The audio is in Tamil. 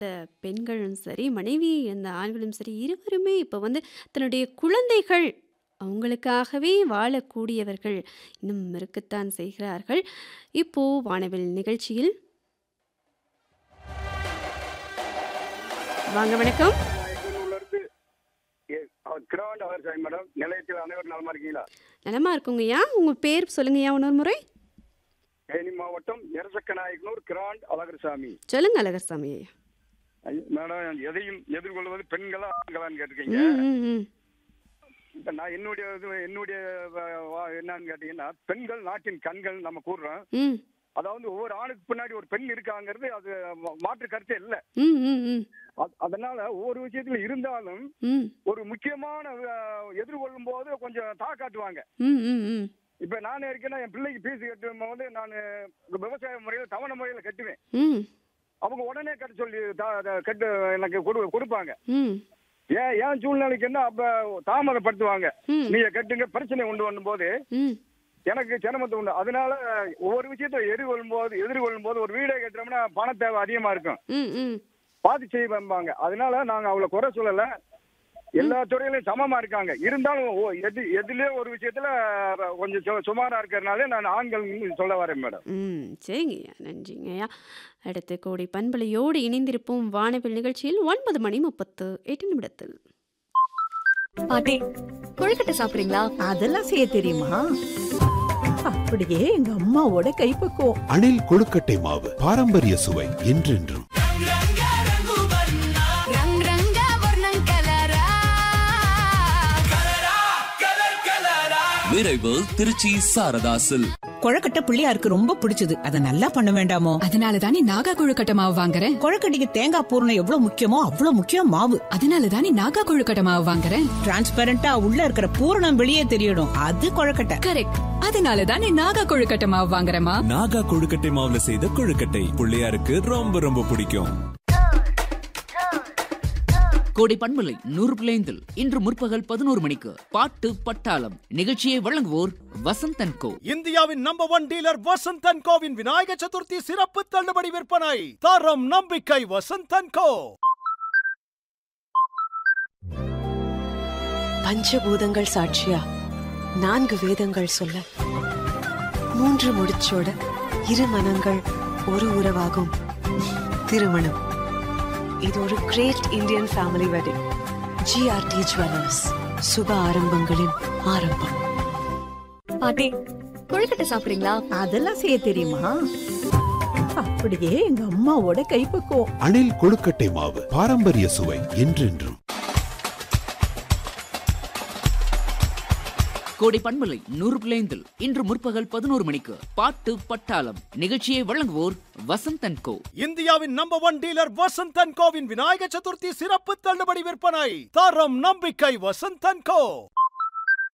பெண்களும் சரி, மனைவி அந்த ஆண்களும் சரி, இருவருமே இப்ப வந்து தன்னுடைய குழந்தைகள் அவங்களுக்காகவே வாழக்கூடியவர்கள் இன்னும் இருக்கத்தான் செய்கிறார்கள். இப்போ வானவில் நிகழ்ச்சியில் வாங்க வணக்கம். எங்களூர்லேருந்து கிரவுண்ட் அவர் சாய் மேடம் நிலையத்தில் அனைவரும் நலமா இருக்கீங்களா நலமா இருக்குங்கய்யா. உங்க பேர் சொல்லுங்கய்யா இன்னொரு முறை. தேனி மாவட்டம் எரசக்கநாயக்கனூர் கிராண்ட் அழகர்சாமி சொல்லுங்க அழகர்சாமி ஐயா. ஐ- மேடம் எதையும் எதிர்கொள்வது பெண்களா ஆண்களான்னு கேட்டிருக்கீங்க ம், ம், ம். இப்ப நான் என்னுடைய இது என்னுடைய வ- வா- என்னன்னு கேட்டீங்கன்னா பெண்கள் நாட்டின் கண்கள் நம்ம கூறுறோம் ம். அதாவது ஒவ்வொரு ஆணுக்கு பின்னாடி ஒரு பெண் இருக்காங்கிறது அது மா- மாற்று கருத்தே இல்லை ம், ம், ம். அ- அதனால ஒவ்வொரு விஷயத்துல இருந்தாலும் ம். ஒரு முக்கியமான அஹ், எதிர்கொள்ளும் போது கொஞ்சம் தாக்காட்டுவாங்க ம், ம், ம். இப்ப நானே இருக்கேன்னா என் பிள்ளைக்கு ஃபீஸ் கட்டும் போது நான் விவசாய முறையில தவணை முறையில கட்டுவேன் ம். அவங்க உடனே கட்ட சொல்லி தா- தா- கட்டு எனக்கு கொடு கொடுப்பாங்க ம். ஏன் ஏன் சூழ்நிலைக்கு என்ன அப்ப தாமதப்படுத்துவாங்க ம். நீங்க கட்டுங்க பிரச்சனை கொண்டு வரும் போது ம். எனக்கு சிரமத்தை உண்டு அதனால ஒவ்வொரு விஷயத்தை எதிர்கொள்ளும் போது எதிர்கொள்ளும் போது ஒரு வீடை கட்டுறோம்னா பண தேவை அதிகமா இருக்கும் ம், ம். பார்த்து செய்வாங்க அதனால நாங்க அவ்வளவு குறை சொல்லல எல்லா துறையிலும் சமமா இருக்காங்க இருந்தாலும் ஓ- எது எதுலயே ஒரு விஷயத்துல கொஞ்சம் சு- சுமாரா இருக்கிறதுனால நான் ஆண்கள் சொல்ல வரேன் மேடம் ம் சரிங்கய்யா நன்றிங்கய்யா அடுத்து கோடி பண்பலையோடு இணைந்திருப்போம் வானவில் நிகழ்ச்சியில் ஒன்பது மணி முப்பத்து எட்டு நிமிடத்தில் பாட்டி கொழுக்கட்டை சாப்பிடுறீங்களா அதெல்லாம் செய்ய தெரியுமா அப்படியே எங்க அம்மாவோட கைப்பக்குவம் அணில் கொழுக்கட்டை மாவு பாரம்பரிய சுவை என்றென்றும் ரங் ரங்க வர்ணம் கலரா விரைவு திருச்சி சாரதாசில் கொழக்கட்டை பிள்ளையாருக்கு ரொம்ப பிடிச்சது அதை நல்லா பண்ண வேண்டாமோ அதனால தானே நாகா கொழுக்கட்டை மாவு வாங்குறேன் கொழக்கட்டைக்கு தேங்காய் பூரணம் எவ்வளவு முக்கியமோ அவ்வளவு முக்கியம் மாவு அதனால தானே நாகா கொழுக்கட்டை மாவு வாங்குறேன் டிரான்ஸ்பரண்டா உள்ள இருக்கிற பூரணம் வெளியே தெரியணும் அது கொழக்கட்டை கரெக்ட் அதனால தானே நாகா கொழுக்கட்டை மாவு வாங்குறேமா நாகா கொழுக்கட்டை மாவுல செய்த கொழுக்கட்டை பிள்ளையாருக்கு ரொம்ப ரொம்ப பிடிக்கும் கோடை பண்பலை நூறு பிள்ளைந்தில் இன்று முற்பகல் பதினோரு மணிக்கு பாட்டு பட்டாளம் நிகழ்ச்சியை வழங்குவோர் வசந்தன் கோ இந்தியாவின் நம்பர் ஒன் டீலர் வசந்தன் கோவின் விநாயக சதுர்த்தி சிறப்பு தள்ளுபடி விற்பனை தரம் நம்பிக்கை வசந்தன் கோ பஞ்சபூதங்கள் சாட்சியா நான்கு வேதங்கள் சொல்ல மூன்று முடிச்சோட இரு மனங்கள் ஒரு உறவாகும் திருமணம் இது ஒரு great Indian family wedding GRT jewellers சுப ஆரம்பங்களின் ஆரம்பம் பாட்டி கொழுக்கட்டை சாப்பிடுறீங்களா அதெல்லாம் செய்ய தெரியுமா அப்படியே எங்க அம்மாவோட கைப்பக்குவம் அணில் கொழுக்கட்டை மாவு பாரம்பரிய சுவை என்றென்றும் கோடை பண்பலை நூறு பிள்ளைந்தில் இன்று முற்பகல் பதினோரு மணிக்கு பாட்டு பட்டாளம் நிகழ்ச்சியை வழங்குவோர் வசந்தன் கோ இந்தியாவின் நம்பர் ஒன் டீலர் வசந்தன் கோவின் விநாயக சதுர்த்தி சிறப்பு தள்ளுபடி விற்பனை தரம் நம்பிக்கை வசந்தன் கோ